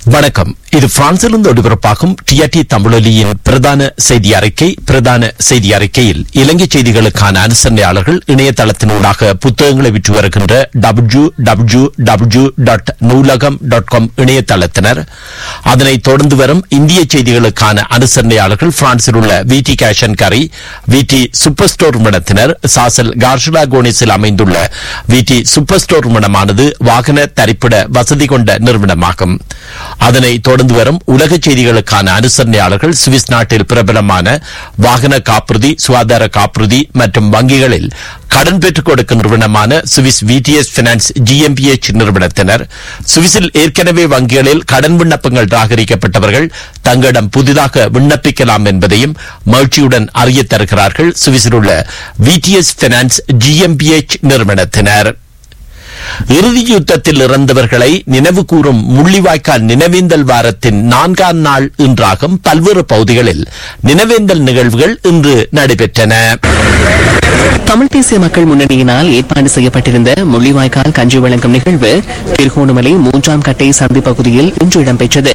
வணக்கம் இது பிரான்சிலிருந்து ஒளிபரப்பாகும் டிஆர்டி தமிழொலியின் பிரதான செய்தி அறிக்கை பிரதான செய்தி அறிக்கையில் இலங்கை செய்திகளுக்கான அனுசரணையாளர்கள் இணையதளத்தினூடாக புத்தகங்களை விற்று வருகின்ற W W W dot Noolaham dot com இணையதளத்தினர் அதனைத் தொடர்ந்து வரும் இந்திய செய்திகளுக்கான அனுசரணையாளர்கள் பிரான்சில் உள்ள விடி கேஷன் கரி விடி சூப்பர் ஸ்டோர் நிறுவனத்தினர் சாசல் கார்ஷலா கோனிஸில் அமைந்துள்ள விடி சூப்பர் ஸ்டோர் நிறுவனமானது வாகன தரிப்பிட வசதி கொண்ட நிறுவனமாகும் அதனை தொடர்ந்து வரும் உலக செய்திகளுக்கான அனுசரணையாளர்கள் சுவிஸ் நாட்டில் பிரபலமான வாகன காப்புறுதி சுகாதார காப்புறுதி மற்றும் வங்கிகளில் கடன் பெற்றுக் கொடுக்கும் நிறுவனமான சுவிஸ் விடிஎஸ் பினான்ஸ் ஜிஎம்பிஎச் நிறுவனத்தினர் சுவிஸில் ஏற்கனவே வங்கிகளில் கடன் விண்ணப்பங்கள் ராகரிக்கப்பட்டவர்கள் தங்களிடம் புதிதாக விண்ணப்பிக்கலாம் என்பதையும் மகிழ்ச்சியுடன் அறியத் தருகிறார்கள் சுவிஸில் உள்ள விடிஎஸ் பினான்ஸ் ஜிஎம்பிஎச் நிறுவனத்தினர் இறுதி யுத்தத்தில் இறந்தவர்களை நினைவு கூறும் முள்ளிவாய்க்கால் நினைவேந்தல் வாரத்தின் நான்காம் நாள் இன்றாகும் பல்வேறு பகுதிகளில் நினைவேந்தல் நிகழ்வுகள் இன்று நடைபெற்றன தமிழ் தேசிய மக்கள் முன்னணியினால் ஏற்பாடு செய்யப்பட்டிருந்த முள்ளிவாய்க்கால் கஞ்சி வழங்கும் நிகழ்வு திருகோணமலை மூன்றாம் கட்டை சந்தி பகுதியில் இன்று இடம்பெற்றது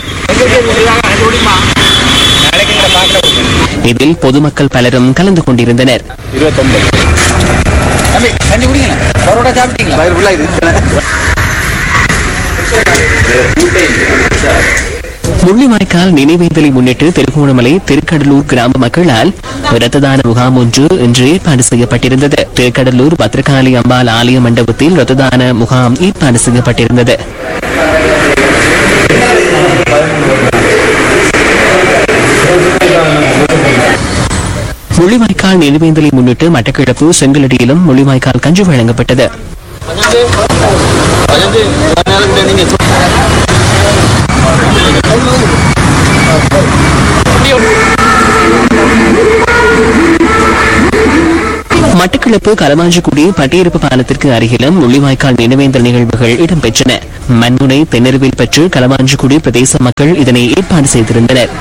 இதில் பொதுமக்கள் பலரும் கலந்து கொண்டிருந்தனர் முள்ளிவாய்க்கால் நினைவேந்தலை முன்னிட்டு திருகோணமலை திருக்கடலூர் கிராம மக்களால் இரத்த தான முகாம் ஒன்று இன்று ஏற்பாடு செய்யப்பட்டிருந்தது திருக்கடலூர் பத்ரகாளி அம்பாள் ஆலய மண்டபத்தில் இரத்த தான முகாம் ஏற்பாடு செய்யப்பட்டிருந்தது முள்ளிவாய்க்கால் நினைவேந்தலை முன்னிட்டு மட்டக்கிழப்பு செங்கலடியிலும் முள்ளிவாய்க்கால் கஞ்சி வழங்கப்பட்டது மட்டக்களப்பு களமாஞ்சிக்குடி பட்டியிருப்பு பாலத்திற்கு அருகிலும் முள்ளிவாய்க்கால் நினைவேந்தல் நிகழ்வுகள் இடம்பெற்றன மண்முனை தென்னருவில் பெற்று களமாஞ்சிக்குடி பிரதேச மக்கள் இதனை ஏற்பாடு செய்திருந்தனர்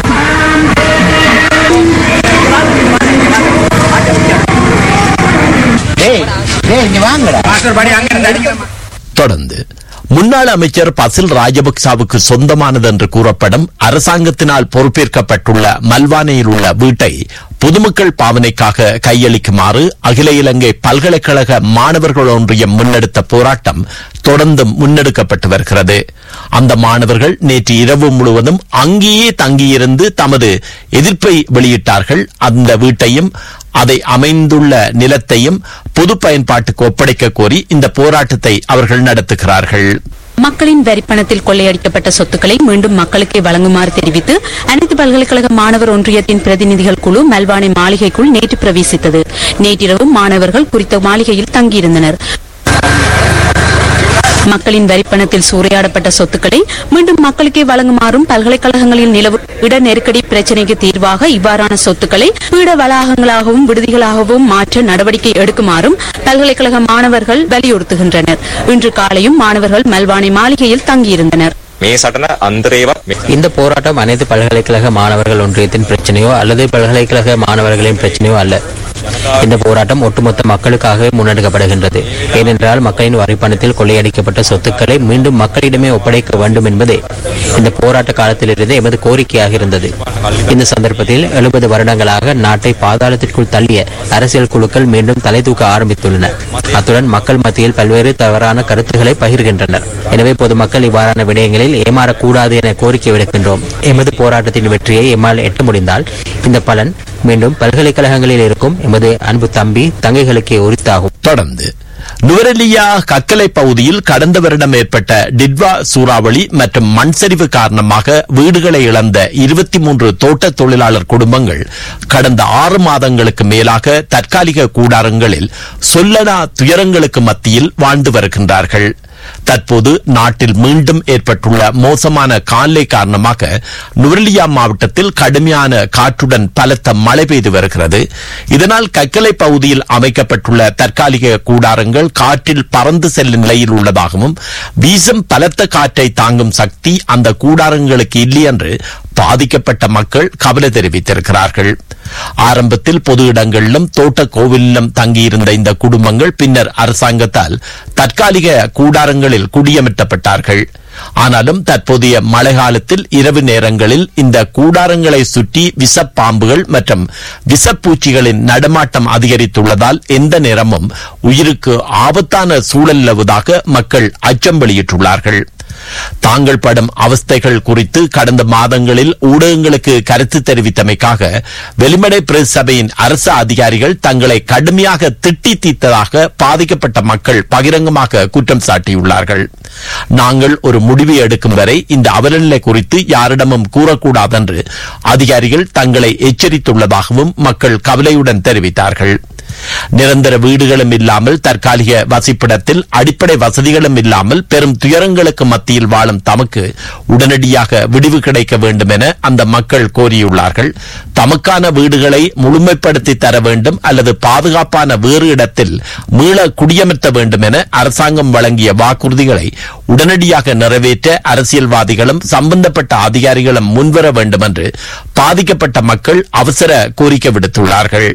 தொடர்ந்து முன்னாள் அமைச்சர் பசில் ராஜபக்சாவுக்கு சொந்தமானது என்று கூறப்படும் அரசாங்கத்தினால் பொறுப்பேற்கப்பட்டுள்ள மல்வானையில் உள்ள வீட்டை பொதுமக்கள் பாவனைக்காக கையளிக்குமாறு அகில இலங்கை பல்கலைக்கழக மாணவர்கள் ஒன்றியம் முன்னெடுத்த போராட்டம் தொடர்ந்து முன்னெடுக்கப்பட்டு வருகிறது அந்த மாணவர்கள் நேற்று இரவு முழுவதும் அங்கேயே தங்கியிருந்து தமது எதிர்ப்பை வெளியிட்டார்கள் அந்த வீட்டையும் அதை அமைந்துள்ள நிலத்தையும் பொது பயன்பாட்டுக்கு ஒப்படைக்க கோரி இந்த போராட்டத்தை அவர்கள் நடத்துகிறார்கள் மக்களின் வரிப்பணத்தில் கொள்ளையடிக்கப்பட்ட சொத்துக்களை மீண்டும் மக்களுக்கே வழங்குமாறு தெரிவித்து அனைத்து பல்கலைக்கழக மாணவர் ஒன்றியத்தின் பிரதிநிதிகள் குழு மல்வானை மாளிகைக்குள் நேற்று பிரவேசித்தது நேற்றிரவு மாணவர்கள் குறித்த மாளிகையில் தங்கியிருந்தனர் மக்களின் வரிப்பணத்தில் சூறையாடப்பட்ட சொத்துக்களை மீண்டும் மக்களுக்கே வழங்குமாறும் பல்கலைக்கழகங்களில் நிலவும் இட நெருக்கடி பிரச்சினைக்கு தீர்வாக இவ்வாறான சொத்துக்களை பீட வளாகங்களாகவும் விடுதிகளாகவும் மாற்ற நடவடிக்கை எடுக்குமாறும் பல்கலைக்கழக மாணவர்கள் வலியுறுத்துகின்றனர் இன்று காலையும் மாணவர்கள் மல்வானை மாளிகையில் தங்கியிருந்தனர் මේ සටන අන්තරේවත් මේ இந்த போராட்டம் அனைத்து பல்கலைக்கழக மாணவர்கள் ஒன்றியத்தின் பிரச்சனையோ அல்லது பல்கலைக்கழக மாணவர்களின் பிரச்சனையோ அல்ல இந்த போராட்டம் ஒட்டுமொத்த மக்களுக்காகவே முன்னெடுக்கப்படுகின்றது ஏனென்றால் மக்களின் வரிப்பணத்தில் கொள்ளையடிக்கப்பட்ட சொத்துக்களை மீண்டும் மக்களிடமே ஒப்படைக்க வேண்டும் என்பதே இந்த போராட்ட காலத்திலிருந்து எமது கோரிக்கையாக இருந்தது இந்த சந்தர்ப்பத்தில் எழுபது வருடங்களாக நாட்டை பாதாளத்திற்குள் தள்ளிய அரசியல் குழுக்கள் மீண்டும் தலை தூக்க ஆரம்பித்துள்ளன அத்துடன் மக்கள் மத்தியில் பல்வேறு தவறான கருத்துக்களை பகிர்கின்றனர் எனவே பொதுமக்கள் இவ்வாறான விடயங்களில் ஏமாறக்கூடாது என கோரிக்கை விடுக்கின்றோம் எமது போராட்டத்தின் வெற்றியை எம்மால் எட்ட முடிந்தால் இந்த பலன் மீண்டும் பல்கலைக்கழகங்களில் இருக்கும் எமது அன்பு தம்பி தங்கைகளுக்கே உரித்தாகும் தொடர்ந்து நுவரெலியா கக்கலை பகுதியில் கடந்த வருடம் ஏற்பட்ட டிட்வா சூறாவளி மற்றும் மண் சரிவு காரணமாக வீடுகளை இழந்த இருபத்தி மூன்று தோட்ட தொழிலாளர் குடும்பங்கள் கடந்த ஆறு மாதங்களுக்கு மேலாக தற்காலிக கூடாரங்களில் சொல்லனா துயரங்களுக்கு மத்தியில் வாழ்ந்து வருகின்றார்கள் தற்போது நாட்டில் மீண்டும் ஏற்பட்டுள்ள மோசமான காலை காரணமாக நுவரெலியா மாவட்டத்தில் கடுமையான காற்றுடன் பலத்த மழை பெய்து வருகிறது இதனால் கக்கலை பகுதியில் அமைக்கப்பட்டுள்ள தற்காலிக கூடாரங்கள் காற்றில் பறந்து செல்லும் நிலையில் உள்ளதாகவும் வீசும் பலத்த காற்றை தாங்கும் சக்தி அந்த கூடாரங்களுக்கு இல்லை என்று பாதிக்கப்பட்ட மக்கள் கவலை தெரிவித்திருக்கிறார்கள் ஆரம்பத்தில் பொது இடங்களிலும் தோட்ட கோவிலிலும் தங்கியிருந்த இந்த குடும்பங்கள் பின்னர் அரசாங்கத்தால் தற்காலிக கூடாரங்களில் குடியமர்த்தப்பட்டார்கள் ஆனாலும் தற்போதைய மழை காலத்தில் இரவு நேரங்களில் இந்த கூடாரங்களை சுற்றி விஷப்பாம்புகள் மற்றும் விஷப்பூச்சிகளின் நடமாட்டம் அதிகரித்துள்ளதால் எந்த நேரமும் உயிருக்கு ஆபத்தான சூழல் நிலவுவதாக மக்கள் அச்சம் வெளியிட்டுள்ளார்கள் தாங்கள் படும் அவஸ்தைகள் குறித்து கடந்த மாதங்களில் ஊடகங்களுக்கு கருத்து தெரிவித்தமைக்காக வெளிமடை பிரதேச சபையின் அரசு அதிகாரிகள் தங்களை கடுமையாக திட்டி தீர்த்ததாக பாதிக்கப்பட்ட மக்கள் பகிரங்கமாக குற்றம் சாட்டியுள்ளார்கள் நாங்கள் ஒரு முடிவு எடுக்கும் வரை இந்த அவலநிலை குறித்து யாரிடமும் கூறக்கூடாதென்று அதிகாரிகள் தங்களை எச்சரித்துள்ளதாகவும் மக்கள் கவலையுடன் தெரிவித்தார்கள் நிரந்தர வீடுகளும் இல்லாமல் தற்காலிக வசிப்பிடத்தில் அடிப்படை வசதிகளும் இல்லாமல் பெரும் துயரங்களுக்கு மத்தியில் வாழும் தமக்கு உடனடியாக விடிவு கிடைக்க வேண்டும் என அந்த மக்கள் கோரியுள்ளார்கள் தமக்கான வீடுகளை முழுமைப்படுத்தி தர வேண்டும் அல்லது பாதுகாப்பான வேறு இடத்தில் மீள குடியமர்த்த வேண்டும் என அரசாங்கம் வழங்கிய வாக்குறுதிகளை உடனடியாக நிறைவேற்ற அரசியல்வாதிகளும் சம்பந்தப்பட்ட அதிகாரிகளும் முன்வர வேண்டும் என்று பாதிக்கப்பட்ட மக்கள் அவசர கோரிக்கை விடுத்துள்ளார்கள்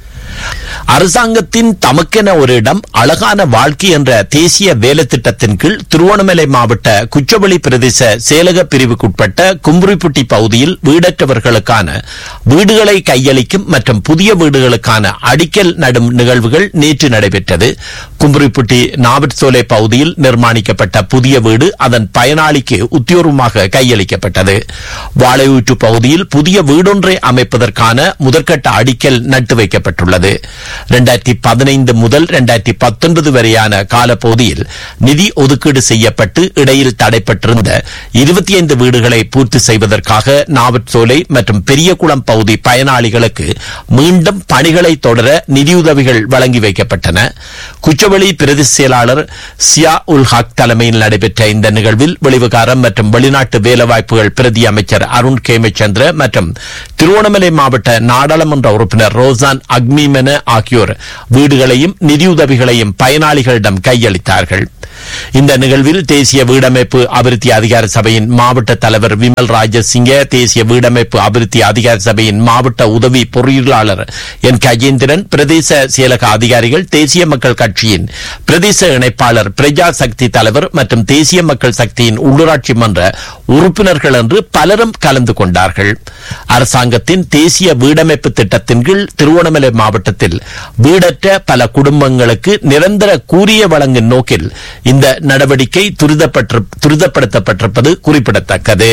அரசாங்கத்தின் தமக்கென ஒரு இடம் அழகான வாழ்க்கை என்ற தேசிய வேலை திட்டத்தின் கீழ் திருவோணமலை மாவட்ட குச்சவெளி பிரதேச செயலக பிரிவுக்குட்பட்ட கும்புரிப்புட்டி பகுதியில் வீடற்றவர்களுக்கான வீடுகளை கையளிக்கும் மற்றும் புதிய வீடுகளுக்கான அடிக்கல் நடும் நிகழ்வுகள் நேற்று நடைபெற்றது கும்புரிப்புட்டி நாவற்சோலை பகுதியில் நிர்மாணிக்கப்பட்ட புதிய வீடு அதன் பயனாளிக்கு உத்தியோகமாக கையளிக்கப்பட்டது வாழையூற்று பகுதியில் புதிய வீடொன்றை அமைப்பதற்கான முதற்கட்ட அடிக்கல் நட்டு வைக்கப்பட்டுள்ளது இரண்டாயிரத்தி பதினைந்து முதல் இரண்டாயிரத்தி பத்தொன்பது வரையான காலப்பகுதியில் நிதி ஒதுக்கீடு செய்யப்பட்டு இடையில் தடைப்பட்டிருந்த இருபத்தி ஐந்து வீடுகளை பூர்த்தி செய்வதற்காக நாவற்சோலை மற்றும் பெரியகுளம் பகுதி பயனாளிகளுக்கு மீண்டும் பணிகளை தொடர நிதியுதவிகள் வழங்கி வைக்கப்பட்டன குச்சவெளி பிரதி செயலாளர் சியா உல் ஹக் தலைமையில் நடைபெற்ற இந்த நிகழ்வில் வெளிவிகாரம் மற்றும் வெளிநாட்டு வேலைவாய்ப்புகள் பிரதி அமைச்சர் அருண் கேமச்சந்திர மற்றும் திருவோணமலை மாவட்ட நாடாளுமன்ற உறுப்பினர் ரோசான் அக்மீமென ஆகியோர் வீடுகளையும் நிதியுதவிகளையும் பயனாளிகளிடம் கையளித்தார்கள் இந்த நிகழ்வில் தேசிய வீடமைப்பு அபிவிருத்தி அதிகார சபையின் மாவட்ட தலைவர் விமல் ராஜசிங்க தேசிய வீடமைப்பு அபிவிருத்தி அதிகார சபையின் மாவட்ட உதவி பொறியியலாளர் என் கஜேந்திரன் பிரதேச செயலக அதிகாரிகள் தேசிய மக்கள் கட்சியின் பிரதேச இணைப்பாளர் பிரஜா சக்தி தலைவர் மற்றும் தேசிய மக்கள் சக்தியின் உள்ளூராட்சி மன்ற உறுப்பினர்கள் என்று பலரும் கலந்து கொண்டார்கள் அரசாங்கத்தின் தேசிய வீடமைப்பு திட்டத்தின் கீழ் திருவோணமலை மாவட்டத்தில் வீடற்ற பல குடும்பங்களுக்கு நிரந்தர கூறிய வழங்கும் நோக்கில் இந்த நடவடிக்கை துரிதப்பட்டு- துரிதப்படுத்தப்பட்டிருப்பது குறிப்பிடத்தக்கது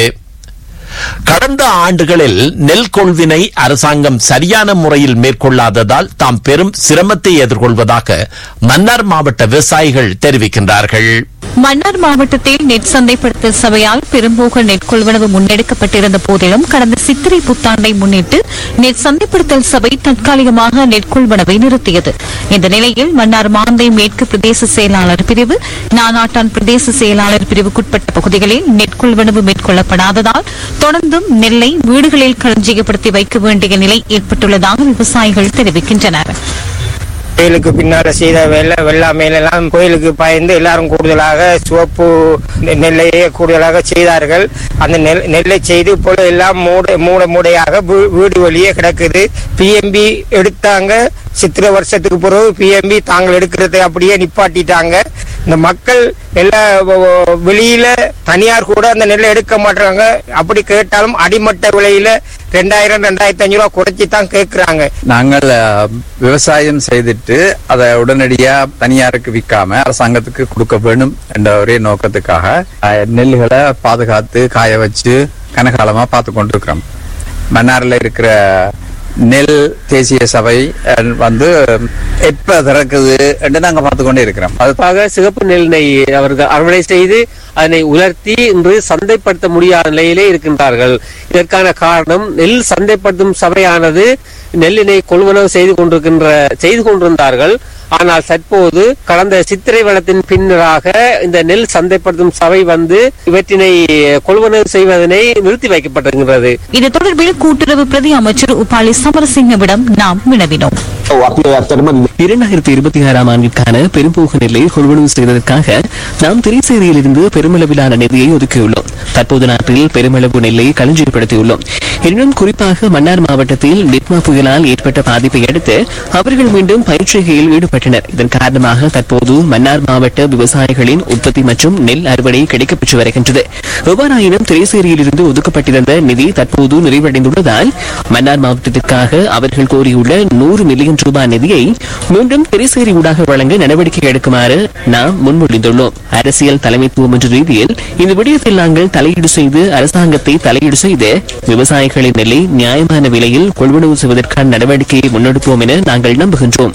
கடந்த ஆண்டுகளில் நெல் கொள்வினை அரசாங்கம் சரியான முறையில் மேற்கொள்ளாததால் தாம் பெரும் சிரமத்தை எதிர்கொள்வதாக மன்னார் மாவட்ட விவசாயிகள் தெரிவிக்கின்றார்கள் மன்னார் மாவட்டத்தில் நெற் சந்தைப்படுத்தல் சபையால் பெரும்போக நெற் கொள்வனவு முன்னெடுக்கப்பட்டிருந்த போதிலும் கடந்த சித்திரை புத்தாண்டை முன்னிட்டு நெற் சந்தைப்படுத்தல் சபை தற்காலிகமாக நெற் கொள்வனவை நிறுத்தியது இந்த நிலையில் மன்னார் மாந்தை மேற்கு பிரதேச செயலாளர் பிரிவு நானாட்டான் பிரதேச செயலாளர் பிரிவுக்குட்பட்ட பகுதிகளில் நெற் கொள்வனவு மேற்கொள்ளப்படாததால் தொடர்ந்தும் நெல்லை வீடுகளில் களஞ்சியப்படுத்தி வைக்க வேண்டிய நிலை ஏற்பட்டுள்ளதாக விவசாயிகள் தெரிவிக்கின்றனர் கோயிலுக்கு பின்னால செய்த வெள்ள வெள்ளாமையிலெல்லாம் கோயிலுக்கு பயந்து எல்லாரும் கூடுதலாக சிவப்பு நெ- நெல்லையே கூடுதலாக செய்தார்கள் அந்த நெல் நெல்லை செய்து போல எல்லாம் மூட மூட மூடையாக வீ- வீடு வெளியே கிடக்குது பிஎம்பி எடுத்தாங்க சித்திரை வருஷத்துக்கு பிறகு பிஎம்பி தாங்கள் எடுக்கிறதை அப்படியே நிப்பாட்டிட்டாங்க இந்த மக்கள் எல்லா வ- வ- வெளியில தனியார் கூட அந்த நெல்லை எடுக்க மாட்டாங்க அப்படி கேட்டாலும் அடிமட்ட விலையில ரெண்டாயிரம் ரெண்டாயிரத்தி அஞ்சு ரூபா குறைச்சி தான் கேட்கிறாங்க நாங்கள் அஹ், விவசாயம் செய்துட்டு அதை உடனடியா தனியாருக்கு விற்காம அரசாங்கத்துக்கு கொடுக்க வேணும் என்ற ஒரே நோக்கத்துக்காக அஹ், நெல்லுகளை பாதுகாத்து காய வச்சு கனகாலமா பார்த்து கொண்டிருக்கிறோம் மன்னார்ல இருக்கிற நெல் தேசிய சபை அஹ், வந்து எப்ப திறக்குது என்று நாங்க பார்த்து கொண்டே இருக்கிறோம் அது குறிப்பாக சிகப்பு நெல்லை அவர்கள் அறுவடை செய்து அதனை உலர்த்தி இன்று சந்தைப்படுத்த முடியாத நிலையிலே இருக்கின்றார்கள் இதற்கான காரணம் நெல் சந்தைப்படுத்தும் சபையானது நெல்லினை கொள்வனவு செய்து கொண்டிருக்கின்ற செய்து கொண்டிருந்தார்கள் ஆனால் தற்போது கடந்த சித்திரை வளத்தின் பின்னராக இந்த நெல் சந்தைப்படுத்தும் சபை வந்து இவற்றினை கொள்வனவு செய்வதனை நிறுத்தி வைக்கப்பட்டிருக்கின்றது இது தொடர்பில் கூட்டுறவு பிரதி அமைச்சர் உபாலி சமரசிங்கவிடம் நாம் வினவினோம் இரண்டாயிரத்தி இருபத்தி ஆறாம் ஆண்டிற்கான பெரும்போக நெல்லை கொள்வனவு செய்வதற்காக நாம் திரைசேரியிலிருந்து பெருமளவிலான நிதியை ஒதுக்கியுள்ளோம் தற்போது நாட்டில் பெருமளவு நெல்லை களஞ்சியப்படுத்தியுள்ளோம் எனினும் குறிப்பாக மன்னார் மாவட்டத்தில் நிட்மா புயலால் ஏற்பட்ட பாதிப்பை அடுத்து அவர்கள் மீண்டும் பயிற்சிகையில் ஈடுபட்டனர் இதன் காரணமாக தற்போது மன்னார் மாவட்ட விவசாயிகளின் உற்பத்தி மற்றும் நெல் அறுவடை கிடைக்கப்பெற்று வருகின்றது எவ்வாறாயினும் திரைசேரியிலிருந்து ஒதுக்கப்பட்டிருந்த நிதி தற்போது நிறைவடைந்துள்ளதால் மன்னார் மாவட்டத்திற்காக அவர்கள் கோரியுள்ள நூறு மில்லியன் ரூபாய் நிதியை மீண்டும் திரைசேரி ஊடாக வழங்க நடவடிக்கை எடுக்குமாறு நாம் முன்மொழிந்துள்ளோம் அரசியல் தலைமைத்துவம் என்ற ரீதியில் இந்த விடயத்தில் நாங்கள் தலையீடு செய்து அரசாங்கத்தை தலையீடு செய்து விவசாயிகளின் நெல்லை நியாயமான விலையில் கொள்வனவு செய்வதற்கான நடவடிக்கையை முன்னெடுப்போம் என நாங்கள் நம்புகின்றோம்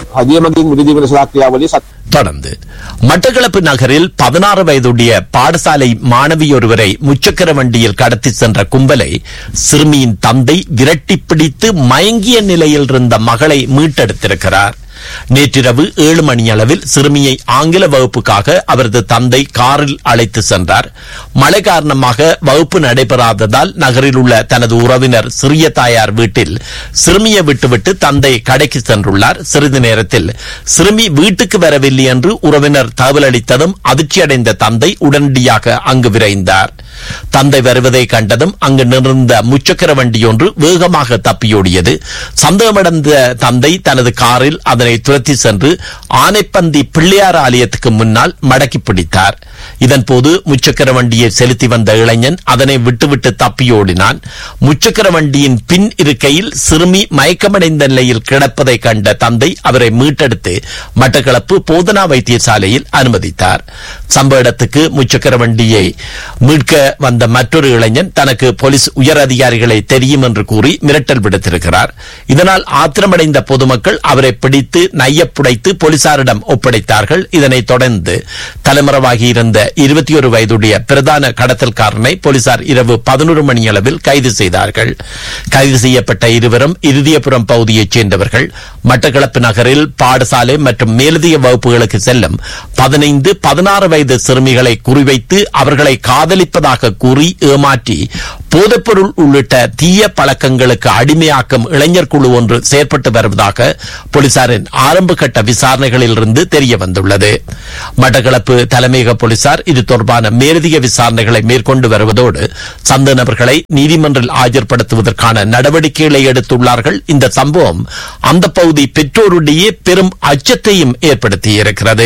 தொடர்ந்து மட்டக்களப்பு நகரில் பதினாறு வயதுடைய பாடசாலை மாணவி ஒருவரை முச்சக்கர வண்டியில் கடத்தி சென்ற கும்பலை சிறுமியின் தந்தை விரட்டி பிடித்து மயங்கிய நிலையில் இருந்த மகளை மீட்டெடுத்திருக்கிறார் நேற்றிரவு ஏழு மணி அளவில் சிறுமியை ஆங்கில வகுப்புக்காக அவரது தந்தை காரில் அழைத்து சென்றார் மழை காரணமாக வகுப்பு நடைபெறாததால் நகரில் உள்ள தனது உறவினர் சிறிய தாயார் வீட்டில் சிறுமியை விட்டுவிட்டு தந்தை கடைக்கு சென்றுள்ளார் சிறிது நேரத்தில் சிறுமி வீட்டுக்கு வரவில்லை என்று உறவினர் தகவல் அளித்ததும் அதிர்ச்சியடைந்த தந்தை உடனடியாக அங்கு விரைந்தார் தந்தை வருவதை கண்டதும் அங்கு நின்றிருந்த முச்சக்கர வண்டி ஒன்று வேகமாக தப்பியோடியது சந்தேகமடைந்த தந்தை தனது காரில் அதனை துரத்தி சென்று ஆனைப்பந்தி பிள்ளையார் ஆலயத்துக்கு முன்னால் மடக்கி பிடித்தார் இதன்போது முச்சக்கர வண்டியை செலுத்தி வந்த இளைஞன் அதனை விட்டுவிட்டு தப்பியோடினான் முச்சக்கர வண்டியின் பின் இருக்கையில் சிறுமி மயக்கமடைந்த நிலையில் கிடப்பதை கண்ட தந்தை அவரை மீட்டெடுத்து மட்டக்களப்பு போதனா வைத்தியசாலையில் அனுமதித்தார் சம்பவ இடத்துக்கு முச்சக்கர வண்டியை மீட்க வந்த மற்றொரு இளைஞன் தனக்கு போலீஸ் உயர் அதிகாரிகளை தெரியும் என்று கூறி மிரட்டல் விடுத்திருக்கிறார் இதனால் ஆத்திரமடைந்த பொதுமக்கள் அவரை பிடித்து நையப்புடைத்து போலீசாரிடம் ஒப்படைத்தார்கள் இதனைத் தொடர்ந்து தலைமறைவாகி இருந்த இருபத்தி ஒரு வயதுடைய பிரதான கடத்தல்காரனை போலீசார் இரவு பதினொரு மணி அளவில் கைது செய்தார்கள் கைது செய்யப்பட்ட இருவரும் இருதியபுரம் பகுதியைச் சேர்ந்தவர்கள் மட்டக்களப்பு நகரில் பாடசாலை மற்றும் மேலதிக வகுப்புகளுக்கு செல்லும் பதினைந்து பதினாறு வயது சிறுமிகளை குறிவைத்து அவர்களை காதலிப்பதாக கூறி ஏமாற்றி போதைப்பொருள் உள்ளிட்ட தீய பழக்கங்களுக்கு அடிமையாக்கும் இளைஞர் குழு ஒன்று செயற்பட்டு வருவதாக போலீசாரின் ஆரம்ப கட்ட விசாரணைகளில் இருந்து தெரிய வந்துள்ளது மட்டக்களப்பு தலைமையக போலீசார் இது தொடர்பான மேலதிக விசாரணைகளை மேற்கொண்டு வருவதோடு சந்த நபர்களை நீதிமன்றில் ஆஜர்படுத்துவதற்கான நடவடிக்கைகளை எடுத்துள்ளார்கள் இந்த சம்பவம் அந்த பகுதி பெற்றோருடைய பெரும் அச்சத்தையும் ஏற்படுத்தியிருக்கிறது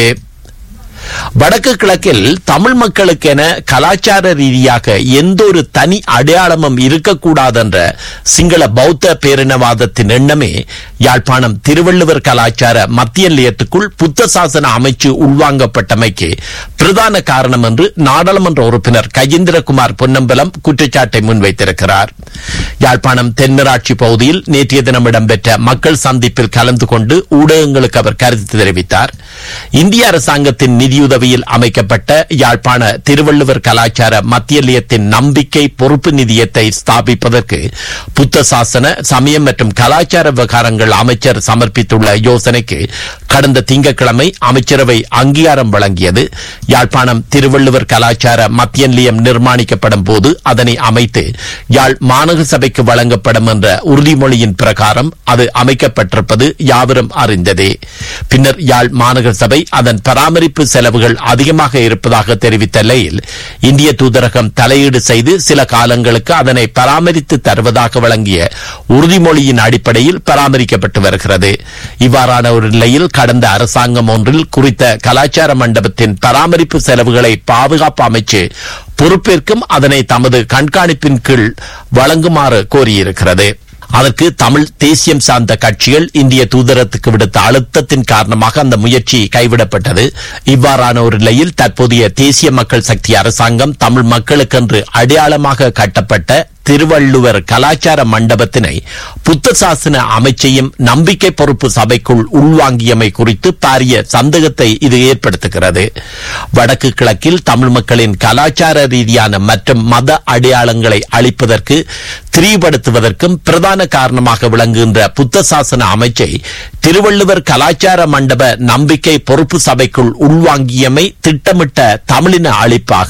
வடக்கு கிழக்கில் தமிழ் மக்களுக்கென கலாச்சார ரீதியாக எந்த ஒரு தனி அடையாளமும் இருக்கக்கூடாது என்ற சிங்கள பௌத்த பேரினவாதத்தின் எண்ணமே யாழ்ப்பாணம் திருவள்ளுவர் கலாச்சார மத்திய நிலையத்துக்குள் புத்த சாசன அமைச்சு உள்வாங்கப்பட்டமைக்கு பிரதான காரணம் என்று நாடாளுமன்ற உறுப்பினர் கஜேந்திரகுமார் பொன்னம்பலம் குற்றச்சாட்டை முன்வைத்திருக்கிறார் யாழ்ப்பாணம் தென்மராட்சி பகுதியில் நேற்றைய தினம் இடம்பெற்ற மக்கள் சந்திப்பில் கலந்து கொண்டு ஊடகங்களுக்கு அவர் கருத்து தெரிவித்தார் இந்திய அரசாங்கத்தின் நிதியுதவியில் அமைக்கப்பட்ட யாழ்ப்பாண திருவள்ளுவர் கலாச்சார மத்திய நிலையத்தின் நம்பிக்கை பொறுப்பு நிதியத்தை ஸ்தாபிப்பதற்கு புத்த சாசன சமயம் மற்றும் கலாச்சார விவகாரங்கள் அமைச்சர் சமர்ப்பித்துள்ள யோசனைக்கு கடந்த திங்கட்கிழமை அமைச்சரவை அங்கீகாரம் வழங்கியது யாழ்ப்பாணம் திருவள்ளுவர் கலாச்சார மத்திய நிலையம் நிர்மாணிக்கப்படும் போது அதனை அமைத்து யாழ் மாநகர சபைக்கு வழங்கப்படும் என்ற உறுதிமொழியின் பிரகாரம் அது அமைக்கப்பட்டிருப்பது யாவரும் அறிந்ததே பின்னர் யாழ் மாநகர சபை அதன் பராமரிப்பு செலவுகள் அதிகமாக இருப்பதாக தெரிவித்த நிலையில் இந்திய தூதரகம் தலையீடு செய்து சில காலங்களுக்கு அதனை பராமரித்து தருவதாக வழங்கிய உறுதிமொழியின் அடிப்படையில் பராமரிக்கப்பட்டு வருகிறது இவ்வாறான ஒரு நிலையில் கடந்த அரசாங்கம் ஒன்றில் குறித்த கலாச்சார மண்டபத்தின் பராமரிப்பு செலவுகளை பாதுகாப்பு அமைச்சு பொறுப்பேற்கும் அதனை தமது கண்காணிப்பின் கீழ் வழங்குமாறு கோரியிருக்கிறது அதற்கு தமிழ் தேசியம் சார்ந்த கட்சிகள் இந்திய தூதரத்துக்கு விடுத்த அழுத்தத்தின் காரணமாக அந்த முயற்சி கைவிடப்பட்டது இவ்வாறான ஒரு நிலையில் தற்போதைய தேசிய மக்கள் சக்தி அரசாங்கம் தமிழ் மக்களுக்கென்று அடையாளமாக கட்டப்பட்ட திருவள்ளுவர் கலாச்சார மண்டபத்தினை புத்த சாசன அமைச்சையும் நம்பிக்கை பொறுப்பு சபைக்குள் உள்வாங்கியமை குறித்து பாரிய சந்தேகத்தை இது ஏற்படுத்துகிறது வடக்கு கிழக்கில் தமிழ் மக்களின் கலாச்சார ரீதியான மற்றும் மத அடையாளங்களை அளிப்பதற்கு திரிவுபடுத்துவதற்கும் பிரதான காரணமாக விளங்குகின்ற புத்த சாசன அமைச்சை திருவள்ளுவர் கலாச்சார மண்டப நம்பிக்கை பொறுப்பு சபைக்குள் உள்வாங்கியமை திட்டமிட்ட தமிழின அழிப்பாகும்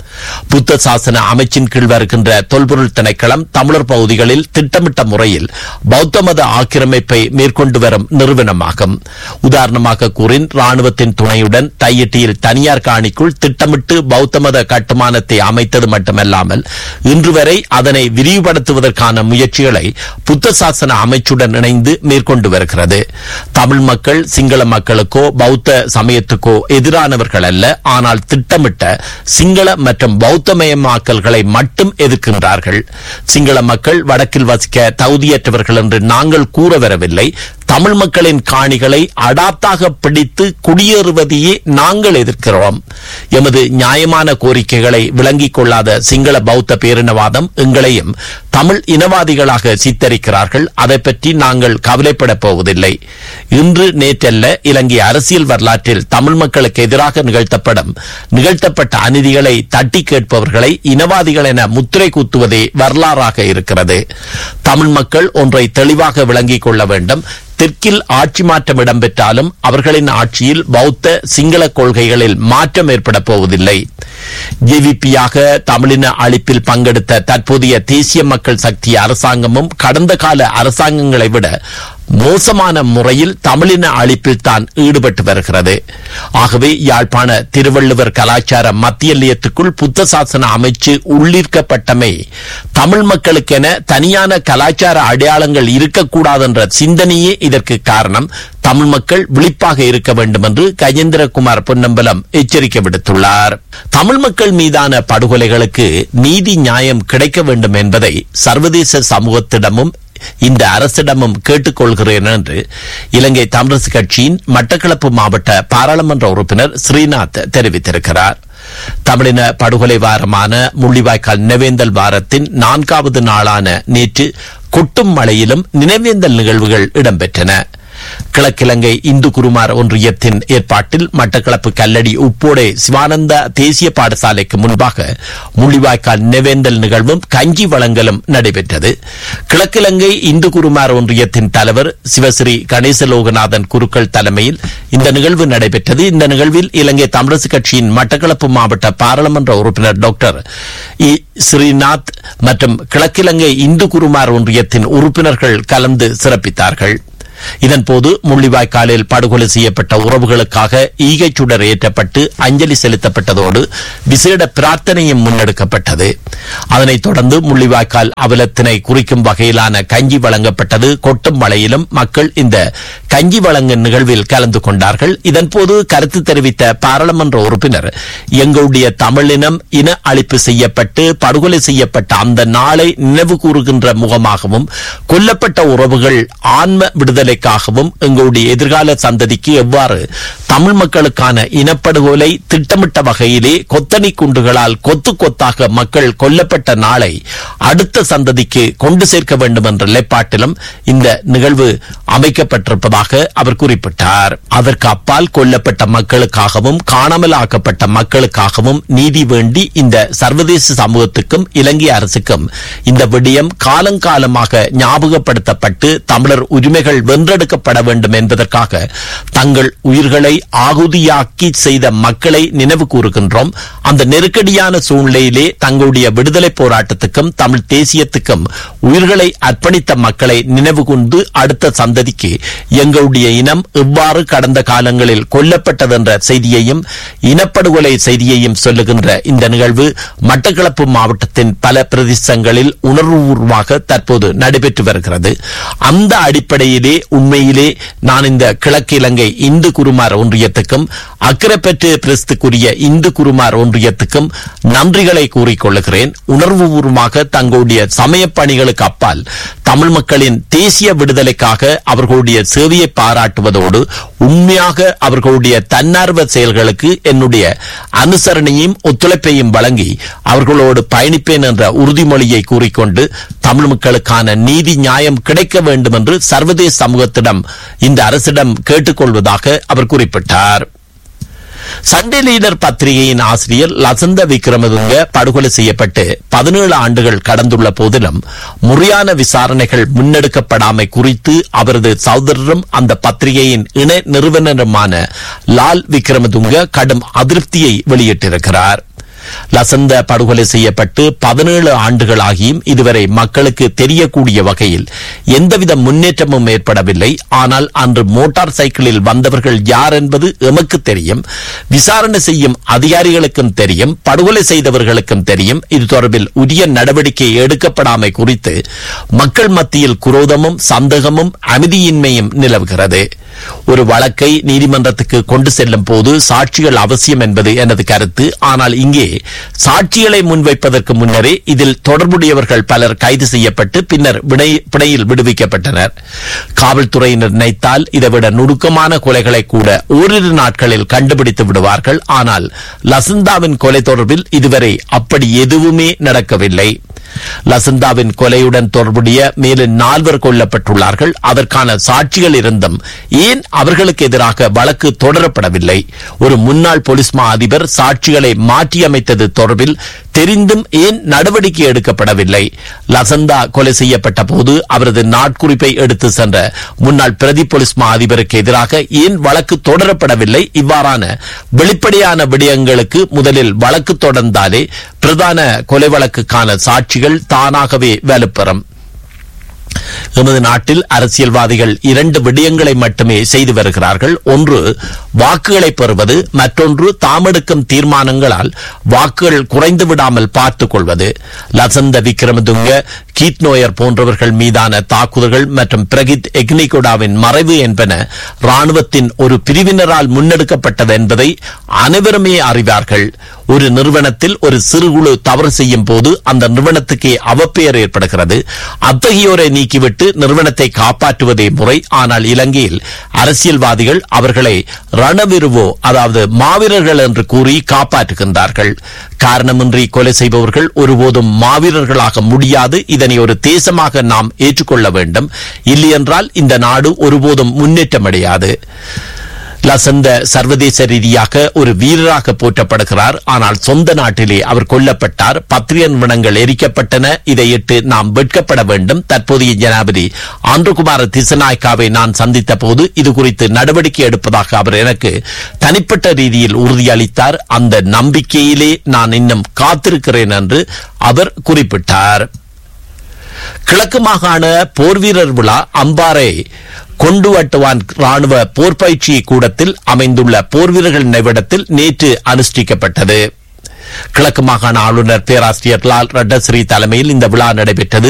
புத்த சாசன அமைச்சின் கீழ் வருகின்ற தொல்பொருள் திணைக்களம் தமிழர் பகுதிகளில் திட்டமிட்ட முறையில் பௌத்த மத ஆக்கிரமிப்பை மேற்கொண்டு வரும் நிறுவனமாகும் உதாரணமாக கூறின் ராணுவத்தின் துணையுடன் தையிட்டியில் தனியார் காணிக்குள் திட்டமிட்டு பௌத்த மத கட்டுமானத்தை அமைத்தது மட்டுமல்லாமல் இன்று வரை அதனை விரிவுபடுத்துவதற்கான முயற்சிகளை புத்த சாசன அமைச்சுடன் இணைந்து மேற்கொண்டு வருகிறது தமிழ் மக்கள் சிங்கள மக்களுக்கோ பௌத்த சமயத்துக்கோ எதிரானவர்கள் அல்ல ஆனால் திட்டமிட்ட சிங்கள மற்றும் பௌத்தமயமாக்கல்களை மட்டும் எதிர்க்கின்றார்கள் சிங்கள மக்கள் வடக்கில் வசிக்க தகுதியற்றவர்கள் என்று நாங்கள் கூற வரவில்லை தமிழ் மக்களின் காணிகளை அடாத்தாக பிடித்து குடியேறுவதையே நாங்கள் எதிர்க்கிறோம் எமது நியாயமான கோரிக்கைகளை விளங்கிக் கொள்ளாத சிங்கள பௌத்த பேரினவாதம் எங்களையும் தமிழ் இனவாதிகளாக சித்தரிக்கிறார்கள் அதை பற்றி நாங்கள் கவலைப்படப் போவதில்லை இன்று நேற்றல்ல இலங்கை அரசியல் வரலாற்றில் தமிழ் மக்களுக்கு எதிராக நிகழ்த்தப்படும் நிகழ்த்தப்பட்ட அநீதிகளை தட்டி கேட்பவர்களை இனவாதிகள் என முத்திரை குத்துவதே வரலாறாக இருக்கிறது தமிழ் மக்கள் ஒன்றை தெளிவாக விளங்கிக் கொள்ள வேண்டும் தெற்கில் ஆட்சி மாற்றம் இடம்பெற்றாலும் அவர்களின் ஆட்சியில் பௌத்த சிங்கள கொள்கைகளில் மாற்றம் ஏற்பட போவதில்லை ஜேவிபியாக தமிழின அழிப்பில் பங்கெடுத்த தற்போதைய தேசிய மக்கள் சக்தி அரசாங்கமும் கடந்த கால அரசாங்கங்களை விட மோசமான முறையில் தமிழின அழிப்பில் தான் ஈடுபட்டு வருகிறது ஆகவே யாழ்ப்பாண திருவள்ளுவர் கலாச்சார மத்திய நிலையத்துக்குள் புத்த சாசன அமைச்சு உள்ளீர்க்கப்பட்டமை தமிழ் மக்களுக்கென தனியான கலாச்சார அடையாளங்கள் இருக்கக்கூடாது என்ற சிந்தனையே இதற்கு காரணம் தமிழ் மக்கள் விழிப்பாக இருக்க வேண்டும் என்று கஜேந்திரகுமார் பொன்னம்பலம் எச்சரிக்கை விடுத்துள்ளார் தமிழ் மக்கள் மீதான படுகொலைகளுக்கு நீதி நியாயம் கிடைக்க வேண்டும் என்பதை சர்வதேச சமூகத்திடமும் இந்த அரசிடமும் கேட்டுக்கொள்கிறேன் என்று இலங்கை தமிழரசு கட்சியின் மட்டக்களப்பு மாவட்ட பாராளுமன்ற உறுப்பினர் ஸ்ரீநாத் தெரிவித்திருக்கிறார் தமிழின படுகொலை வாரமான முள்ளிவாய்க்கால் நினைவேந்தல் வாரத்தின் நான்காவது நாளான நேற்று கொட்டும் மழையிலும் நினைவேந்தல் நிகழ்வுகள் இடம்பெற்றன கிழக்கிழங்கை இந்து குருமார் ஒன்றியத்தின் ஏற்பாட்டில் மட்டக்களப்பு கல்லடி உப்போடை சிவானந்தா தேசிய பாடசாலைக்கு முன்பாக முள்ளிவாய்க்கால் நினைவேந்தல் நிகழ்வும் கஞ்சி வழங்கலும் நடைபெற்றது கிழக்கிழங்கை இந்து குருமார் ஒன்றியத்தின் தலைவர் சிவஸ்ரீ கணேசலோகநாதன் குருக்கள் தலைமையில் இந்த நிகழ்வு நடைபெற்றது இந்த நிகழ்வில் இலங்கை தமிழரசு கட்சியின் மட்டக்களப்பு மாவட்ட பாராளுமன்ற உறுப்பினர் டாக்டர் இ ஸ்ரீநாத் மற்றும் கிழக்கிழங்கை இந்து குருமார் ஒன்றியத்தின் உறுப்பினர்கள் கலந்து சிறப்பித்தார்கள் இதன்போது முள்ளிவாய்க்காலில் படுகொலை செய்யப்பட்ட உறவுகளுக்காக ஈகைச் சுடர் ஏற்றப்பட்டு அஞ்சலி செலுத்தப்பட்டதோடு விசேட பிரார்த்தனையும் முன்னெடுக்கப்பட்டது அதனைத் தொடர்ந்து முள்ளிவாய்க்கால் அவலத்தினை குறிக்கும் வகையிலான கஞ்சி வழங்கப்பட்டது கொட்டும் மழையிலும் மக்கள் இந்த கஞ்சி வழங்கும் நிகழ்வில் கலந்து கொண்டார்கள் இதன்போது கருத்து தெரிவித்த பாராளுமன்ற உறுப்பினர் எங்களுடைய தமிழினம் இன அழிப்பு செய்யப்பட்டு படுகொலை செய்யப்பட்ட அந்த நாளை நினைவு கூறுகின்ற முகமாகவும் கொல்லப்பட்ட உறவுகள் ஆன்ம விடுதலைக்காகவும் எங்களுடைய எதிர்கால சந்ததிக்கு எவ்வாறு தமிழ் மக்களுக்கான இனப்படுகொலை திட்டமிட்ட வகையிலே கொத்தணி குண்டுகளால் கொத்து கொத்தாக மக்கள் கொல்லப்பட்ட நாளை அடுத்த சந்ததிக்கு கொண்டு சேர்க்க வேண்டும் என்ற நிலைப்பாட்டிலும் இந்த நிகழ்வு அமைக்கப்பட்டிருப்பதாக அவர் குறிப்பிட்டார் அதற்கு அப்பால் கொல்லப்பட்ட மக்களுக்காகவும் காணாமல் ஆக்கப்பட்ட மக்களுக்காகவும் நீதி வேண்டி இந்த சர்வதேச சமூகத்துக்கும் இலங்கை அரசுக்கும் இந்த விடயம் காலங்காலமாக ஞாபகப்படுத்தப்பட்டு தமிழர் உரிமைகள் வென்றெடுக்கப்பட வேண்டும் என்பதற்காக தங்கள் உயிர்களை ஆகுதியாக்கி செய்த மக்களை நினைவு கூறுகின்றோம் அந்த நெருக்கடியான சூழ்நிலையிலே தங்களுடைய விடுதலை போராட்டத்துக்கும் தமிழ் தேசியத்துக்கும் உயிர்களை அர்ப்பணித்த மக்களை நினைவு கொண்டு அடுத்த சந்ததிக்கு எங்களுடைய இனம் எவ்வாறு கடந்த காலங்களில் கொல்லப்பட்டது என்ற செய்தியையும் இனப்படுகொலை செய்தியையும் சொல்லுகின்ற இந்த நிகழ்வு மட்டக்களப்பு மாவட்டத்தின் பல பிரதேசங்களில் உணர்வுபூர்வமாக தற்போது நடைபெற்று வருகிறது அந்த அடிப்படையிலே உண்மையிலே நான் இந்த கிழக்கு இலங்கை இந்து குருமார் ஒன்றியத்துக்கும் அக்கரைப்பற்று பிரஸ்துக்குரிய இந்து குருமார் ஒன்றியத்துக்கும் நன்றிகளை கூறிக்கொள்ளுகிறேன் உணர்வுபூர்வமாக தங்களுடைய சமய பணிகளுக்கு அப்பால் தமிழ் மக்களின் தேசிய விடுதலைக்காக அவர்களுடைய சேவையை பாராட்டுவதோடு உண்மையாக அவர்களுடைய தன்னார்வ செயல்களுக்கு என்னுடைய அனுசரணையும் ஒத்துழைப்பையும் வழங்கி அவர்களோடு பயணிப்பேன் என்ற உறுதிமொழியை கூறிக்கொண்டு தமிழ் மக்களுக்கான நீதி நியாயம் கிடைக்க வேண்டும் என்று சர்வதேச சமூகத்திடம் இந்த அரசிடம் கேட்டுக்கொள்வதாக அவர் குறிப்பிட்டார் சண்டே லீடர் பத்திரிகையின் ஆசிரியர் லசந்த விக்ரமதுங்க படுகொலை செய்யப்பட்டு பதினேழு ஆண்டுகள் கடந்துள்ள போதிலும் முறையான விசாரணைகள் முன்னெடுக்கப்படாமை குறித்து அவரது சகோதரரும் அந்த பத்திரிகையின் இணை நிறுவனருமான லால் விக்ரமதுங்க கடும் அதிருப்தியை வெளியிட்டிருக்கிறார் லசந்த படுகொலை செய்யப்பட்டு பதினேழு ஆண்டுகளாகியும் இதுவரை மக்களுக்கு தெரியக்கூடிய வகையில் எந்தவித முன்னேற்றமும் ஏற்படவில்லை ஆனால் அன்று மோட்டார் சைக்கிளில் வந்தவர்கள் யார் என்பது எமக்கு தெரியும் விசாரணை செய்யும் அதிகாரிகளுக்கும் தெரியும் படுகொலை செய்தவர்களுக்கும் தெரியும் இது தொடர்பில் உரிய நடவடிக்கை எடுக்கப்படாமை குறித்து மக்கள் மத்தியில் குரோதமும் சந்தேகமும் அமைதியின்மையும் நிலவுகிறது ஒரு வழக்கை நீதிமன்றத்துக்கு கொண்டு செல்லும் போது சாட்சிகள் அவசியம் என்பது எனது கருத்து ஆனால் இங்கே சாட்சிகளை முன்வைப்பதற்கு முன்னரே இதில் தொடர்புடையவர்கள் பலர் கைது செய்யப்பட்டு பின்னர் விடை- பிணையில் விடுவிக்கப்பட்டனர் காவல்துறையினர் நினைத்தால் இதைவிட நுணுக்கமான கொலைகளை கூட ஓரிரு நாட்களில் கண்டுபிடித்து விடுவார்கள் ஆனால் லசந்தாவின் கொலை தொடர்பில் இதுவரை அப்படி எதுவுமே நடக்கவில்லை லசந்தாவின் கொலையுடன் தொடர்புடைய மேலும் நால்வர் கொல்லப்பட்டுள்ளார்கள் அதற்கான சாட்சிகள் இருந்தும் ஏன் அவர்களுக்கு எதிராக வழக்கு தொடரப்படவில்லை ஒரு முன்னாள் போலீஸ் மா அதிபர் சாட்சிகளை மாற்றியமைத்தது தொடர்பில் தெரிந்தும் ஏன் நடவடிக்கை எடுக்கப்படவில்லை லசந்தா கொலை செய்யப்பட்ட போது அவரது நாட்குறிப்பை எடுத்து சென்ற முன்னாள் பிரதி போலீஸ் மா அதிபருக்கு எதிராக ஏன் வழக்கு தொடரப்படவில்லை இவ்வாறான வெளிப்படையான விடயங்களுக்கு முதலில் வழக்கு தொடர்ந்தாலே பிரதான கொலை வழக்குக்கான சாட்சிகள் தானாகவே வலுப்பெறும் எமது நாட்டில் அரசியல்வாதிகள் இரண்டு விடயங்களை மட்டுமே செய்து வருகிறார்கள் ஒன்று வாக்குகளை பெறுவது மற்றொன்று தாமெடுக்கும் தீர்மானங்களால் வாக்குகள் குறைந்து விடாமல் பார்த்துக் கொள்வது லசந்த விக்ரமதுங்க கீத் நோயர் போன்றவர்கள் மீதான தாக்குதல்கள் மற்றும் பிரகித் எக்னிகோடாவின் மறைவு என்பன ராணுவத்தின் ஒரு பிரிவினரால் முன்னெடுக்கப்பட்டது என்பதை அனைவருமே அறிவார்கள் ஒரு நிறுவனத்தில் ஒரு சிறுகுழு தவறு செய்யும் போது அந்த நிறுவனத்துக்கே அவப்பெயர் ஏற்படுகிறது அத்தகையோரை நீக்கிவிட்டு நிறுவனத்தை காப்பாற்றுவதே முறை ஆனால் இலங்கையில் அரசியல்வாதிகள் அவர்களை ரணவிருவோ அதாவது மாவீரர்கள் என்று கூறி காப்பாற்றுகின்றார்கள் காரணமின்றி கொலை செய்பவர்கள் ஒருபோதும் மாவீரர்களாக முடியாது இதனை ஒரு தேசமாக நாம் ஏற்றுக்கொள்ள வேண்டும் இல்லையென்றால் இந்த நாடு ஒருபோதும் முன்னேற்றமடையாது லசந்த சர்வதேச ரீதியாக ஒரு வீரராக போற்றப்படுகிறார் ஆனால் சொந்த நாட்டிலே அவர் கொல்லப்பட்டார் பத்திரிகை நிறுவனங்கள் எரிக்கப்பட்டன இதையிட்டு நாம் வெட்கப்பட வேண்டும் தற்போதைய ஜனாதிபதி ஆந்திரகுமார திசநாயக்காவை நான் சந்தித்த போது இது குறித்து நடவடிக்கை எடுப்பதாக அவர் எனக்கு தனிப்பட்ட ரீதியில் உறுதியளித்தார் அந்த நம்பிக்கையிலே நான் இன்னும் காத்திருக்கிறேன் என்று அவர் குறிப்பிட்டார் கிழக்கு மாகாண போர்வீரர் விழா அம்பாறை கொண்டுவட்டுவான் ராணுவ போர் பயிற்சி கூடத்தில் அமைந்துள்ள போர்வீரர்கள் நினைவிடத்தில் நேற்று அனுஷ்டிக்கப்பட்டது கிழக்கு மாகாண ஆளுநர் பேராசிரியர் லால் ரட்டஸ்ரீ தலைமையில் இந்த விழா நடைபெற்றது